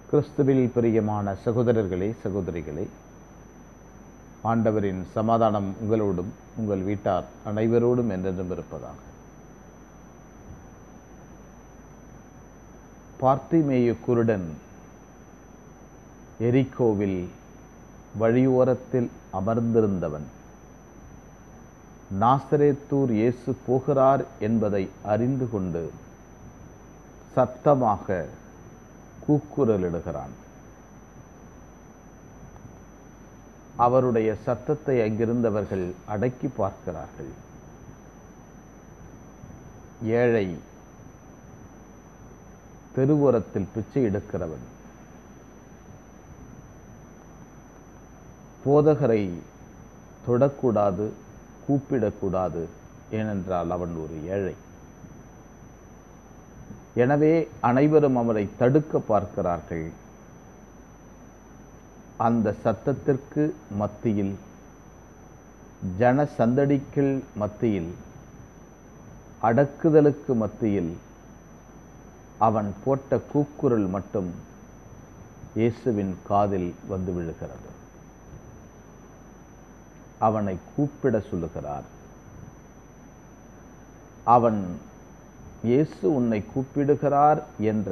கிறிஸ்துவில் பிரியமான சகோதரர்களே சகோதரிகளே ஆண்டவரின் சமாதானம் உங்களோடும் உங்கள் வீட்டார் அனைவரோடும் என்றென்றும் இருப்பதாக பார்த்திமேயு குருடன் எரிக்கோவில் வழியோரத்தில் அமர்ந்திருந்தவன் நாசரேத்தூர் இயேசு போகிறார் என்பதை அறிந்து கொண்டு சத்தமாக கூக்குரலிடுகிறான் அவருடைய சத்தத்தை அங்கிருந்தவர்கள் அடக்கி பார்க்கிறார்கள் ஏழை தெருவோரத்தில் பிச்சை எடுக்கிறவன் போதகரை தொடக்கூடாது கூப்பிடக்கூடாது ஏனென்றால் அவன் ஒரு ஏழை எனவே அனைவரும் அவரை தடுக்க பார்க்கிறார்கள் அந்த சத்தத்திற்கு மத்தியில் ஜன சந்தடிகள் மத்தியில் அடக்குதலுக்கு மத்தியில் அவன் போட்ட கூக்குரல் மட்டும் இயேசுவின் காதில் வந்து விழுகிறது அவனை கூப்பிட சொல்லுகிறார் அவன் இயேசு உன்னை கூப்பிடுகிறார் என்ற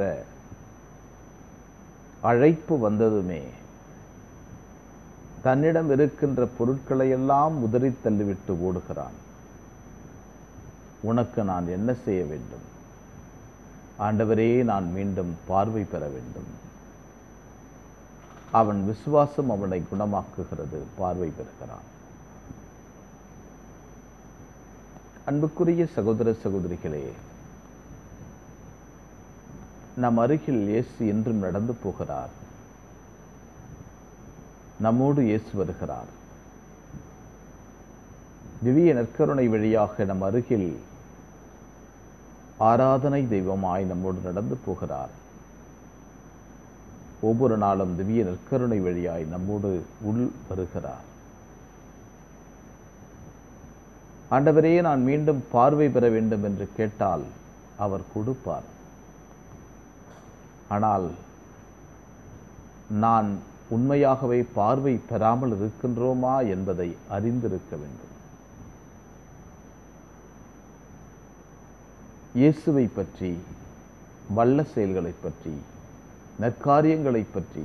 அழைப்பு வந்ததுமே தன்னிடம் இருக்கின்ற பொருட்களையெல்லாம் உதறி தள்ளிவிட்டு ஓடுகிறான் உனக்கு நான் என்ன செய்ய வேண்டும் ஆண்டவரே நான் மீண்டும் பார்வை பெற வேண்டும் அவன் விசுவாசம் அவனை குணமாக்குகிறது பார்வை பெறுகிறான் அன்புக்குரிய சகோதர சகோதரிகளே நம் அருகில் இயேசு என்றும் நடந்து போகிறார் நம்மோடு இயேசு வருகிறார் திவ்ய நற்கருணை வழியாக நம் அருகில் ஆராதனை தெய்வமாய் நம்மோடு நடந்து போகிறார் ஒவ்வொரு நாளும் திவ்ய நற்கருணை வழியாய் நம்மோடு உள் வருகிறார் ஆண்டவரே நான் மீண்டும் பார்வை பெற வேண்டும் என்று கேட்டால் அவர் கொடுப்பார் ஆனால் நான் உண்மையாகவே பார்வை பெறாமல் இருக்கின்றோமா என்பதை அறிந்திருக்க வேண்டும் இயேசுவை பற்றி வல்ல செயல்களை பற்றி நற்காரியங்களை பற்றி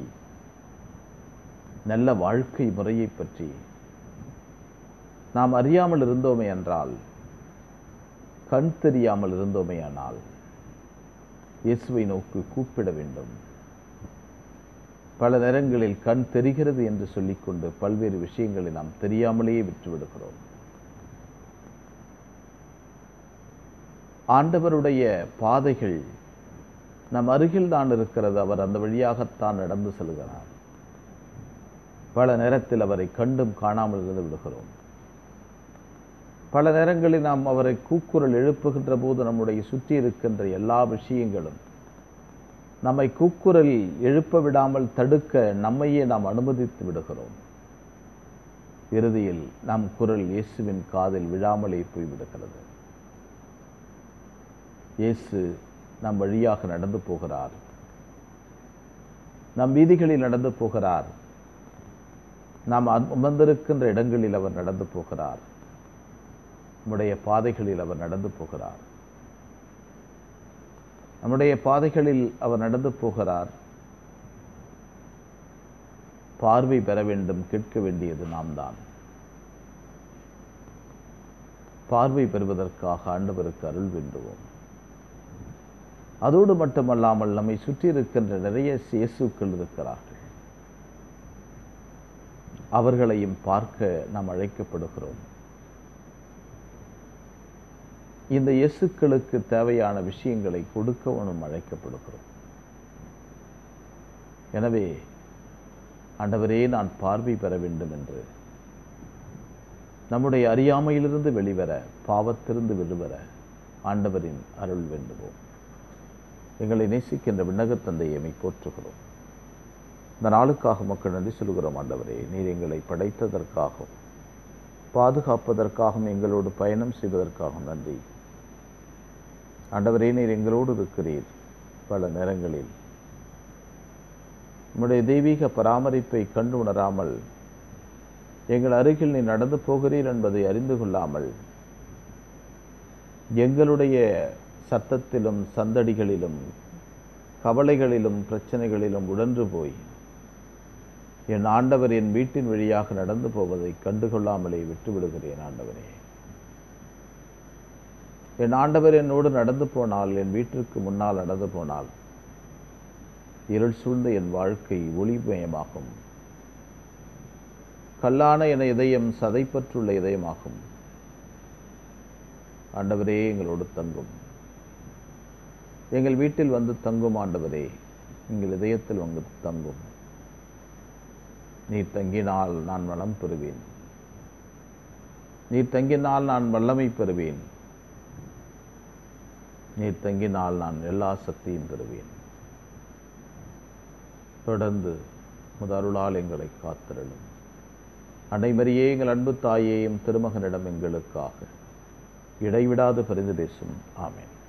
நல்ல வாழ்க்கை முறையை பற்றி நாம் அறியாமல் இருந்தோமே என்றால் கண் தெரியாமல் இருந்தோமே ஆனால் இயேசுவை நோக்கி கூப்பிட வேண்டும் பல நேரங்களில் கண் தெரிகிறது என்று சொல்லிக்கொண்டு பல்வேறு விஷயங்களை நாம் தெரியாமலேயே விட்டுவிடுகிறோம் ஆண்டவருடைய பாதைகள் நம் அருகில் தான் இருக்கிறது அவர் அந்த வழியாகத்தான் நடந்து செல்கிறார் பல நேரத்தில் அவரை கண்டும் காணாமல் இருந்து விடுகிறோம் பல நேரங்களில் நாம் அவரை கூக்குரல் எழுப்புகின்ற போது நம்முடைய சுற்றி இருக்கின்ற எல்லா விஷயங்களும் நம்மை கூக்குரல் எழுப்ப விடாமல் தடுக்க நம்மையே நாம் அனுமதித்து விடுகிறோம் இறுதியில் நம் குரல் இயேசுவின் காதில் விழாமலே போய்விடுகிறது இயேசு நம் வழியாக நடந்து போகிறார் நம் வீதிகளில் நடந்து போகிறார் நாம் அமர்ந்திருக்கின்ற இடங்களில் அவர் நடந்து போகிறார் நம்முடைய பாதைகளில் அவர் நடந்து போகிறார் நம்முடைய பாதைகளில் அவர் நடந்து போகிறார் பார்வை பெற வேண்டும் கேட்க வேண்டியது நாம் தான் பார்வை பெறுவதற்காக ஆண்டவருக்கு அருள் வேண்டுவோம் அதோடு மட்டுமல்லாமல் நம்மை சுற்றி இருக்கின்ற நிறைய இயேசுக்கள் இருக்கிறார்கள் அவர்களையும் பார்க்க நாம் அழைக்கப்படுகிறோம் இந்த இயேசுக்களுக்கு தேவையான விஷயங்களை கொடுக்கவும் அழைக்கப்படுகிறோம் எனவே ஆண்டவரே நான் பார்வை பெற வேண்டும் என்று நம்முடைய அறியாமையிலிருந்து வெளிவர பாவத்திலிருந்து வெளிவர ஆண்டவரின் அருள் வேண்டுவோம் எங்களை நேசிக்கின்ற விண்ணகத் தந்தையை போற்றுகிறோம் இந்த நாளுக்காக மக்கள் நன்றி சொல்கிறோம் ஆண்டவரே நீர் எங்களை படைத்ததற்காகவும் பாதுகாப்பதற்காகவும் எங்களோடு பயணம் செய்வதற்காகவும் நன்றி ஆண்டவரே நீர் எங்களோடு இருக்கிறீர் பல நேரங்களில் உம்முடைய தெய்வீக பராமரிப்பை கண்டு உணராமல் எங்கள் அருகில் நீ நடந்து போகிறீர் என்பதை அறிந்து கொள்ளாமல் எங்களுடைய சத்தத்திலும் சந்தடிகளிலும் கவலைகளிலும் பிரச்சனைகளிலும் உழன்று போய் என் ஆண்டவர் என் வீட்டின் வழியாக நடந்து போவதை கண்டுகொள்ளாமலே விட்டுவிடுகிறேன் ஆண்டவரே என் ஆண்டவர் என்னோடு நடந்து போனால் என் வீட்டிற்கு முன்னால் நடந்து போனால் இருள் சூழ்ந்த என் வாழ்க்கை ஒளிமயமாகும் கல்லான என இதயம் சதைப்பற்றுள்ள இதயமாகும் ஆண்டவரே எங்களோடு தங்கும் எங்கள் வீட்டில் வந்து தங்கும் ஆண்டவரே எங்கள் இதயத்தில் வந்து தங்கும் நீர் தங்கினால் நான் வளம் பெறுவேன் நீர் தங்கினால் நான் வல்லமை பெறுவேன் நீர் தங்கினால் நான் எல்லா சக்தியும் பெறுவேன் தொடர்ந்து முதருளால் எங்களை காத்திரலும் அனைவரையே எங்கள் அன்பு தாயேயும் திருமகனிடம் எங்களுக்காக இடைவிடாது பரிந்து பேசும் ஆமேன்